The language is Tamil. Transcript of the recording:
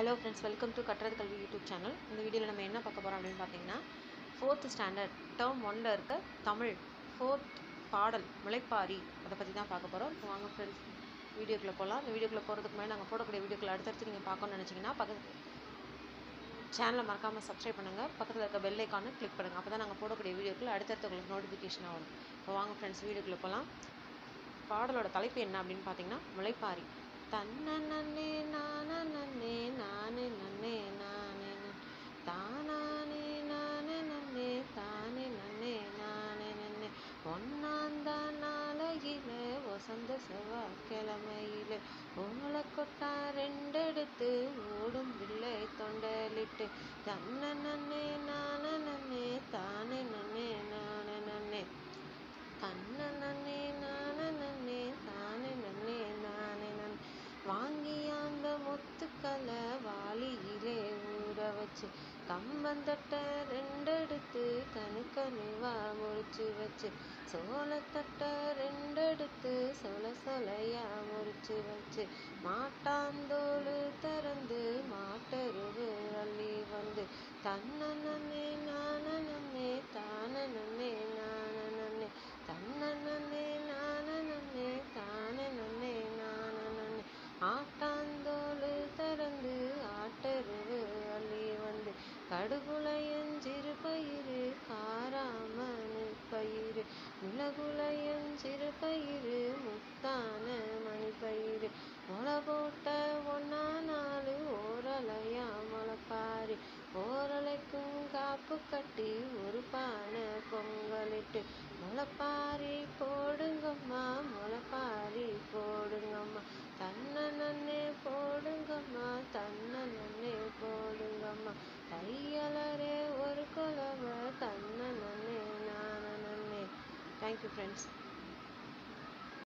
ஹலோ ஃப்ரெண்ட்ஸ் வெல்கம் டு கட்டுறது கல்வி யூடியூப் சேனல் இந்த வீடியோவில் நம்ம என்ன பார்க்க போகிறோம் அப்படின்னு பார்த்தீங்கன்னா ஃபோர்த் ஸ்டாண்டர்ட் டேர்ம் ஒன்ல இருக்க தமிழ் ஃபோர்த் பாடல் முளைப்பாரி அதை பற்றி தான் பார்க்க போகிறோம் இப்போ வாங்க ஃப்ரெண்ட்ஸ் வீடியோக்குள்ளே போகலாம் இந்த வீடியோக்குள்ளே போகிறதுக்கு முன்னாடி நாங்கள் போடக்கூடிய வீடியோக்களை அடுத்தடுத்து நீங்கள் பார்க்கணும்னு நினச்சிங்கன்னா பக்கத்து சேனலை மறக்காமல் சப்ஸ்கிரைப் பண்ணுங்கள் பக்கத்தில் இருக்க பெல் ஐக்கானை கிளிக் பண்ணுங்கள் அப்போ தான் நாங்கள் போடக்கூடிய வீடியோக்கள் அடுத்தடுத்து உங்களுக்கு நோட்டிஃபிகேஷன் ஆகும் இப்போ வாங்க ஃப்ரெண்ட்ஸ் வீடியோக்குள்ளே போகலாம் பாடலோட தலைப்பு என்ன அப்படின்னு பார்த்தீங்கன்னா முளைப்பாரி தன்ன நன்னே நானே நன்னே நானே நன்னே நானே நன் தானானே நானே நன்னே தானே நன்னே நானே நன்னே ஒன்னாந்தான் நாளையில வசந்த செவ்வாய்க்கிழமையில ஓலை கொட்டா ரெண்டெடுத்து ஓடும் பிள்ளை தொண்டலிட்டு தன்ன நன்னே நானே நன்னே தானே நன்னே நானே நன்னே தன்ன நன்னே நானே நன்னே தானே நன்னே நானே நன் வாங்கி அந்த முத்துக்களை வாளியிலே ஊற வச்சு கம்பந்தட்ட ரெண்டெடுத்து கணு கணுவா முறிச்சு வச்சு சோளத்தட்ட ரெண்டெடுத்து சொல சொலையா முறிச்சு வச்சு மாட்டாந்தோடு திறந்து மாட்டருவு அள்ளி வந்து தன்ன நன்னே நான நன்னே தான நன்னே நான நன்னே தன்ன நன்னே நான நன்னே தான நன்னே நான நன்னே ஆட்டாந்தோடு திறந்து ஆட்டருவு அள்ளி வந்து கடுகுலையஞ்சிறு பயிறு காராமணு பயிறு மிளகுலையஞ்சிறு பயிறு முத்தான மணி பயிறு முளை போட்ட ஒன்னா நாலு ஓரலையா முளைப்பாரி ஓரலைக்கும் காப்பு கட்டி ஒரு பானை பொங்கலிட்டு முளைப்பாரி போடுங்கம்மா முளைப்பாரி போடுங்கம்மா தன்ன நன்னே போடுங்கம்மா தன்ன நன்னே போடுங்கம்மா தையலரே ஒரு குலவ தன்ன நன்னே நான நன்னே தேங்க்யூ ஃப்ரெண்ட்ஸ்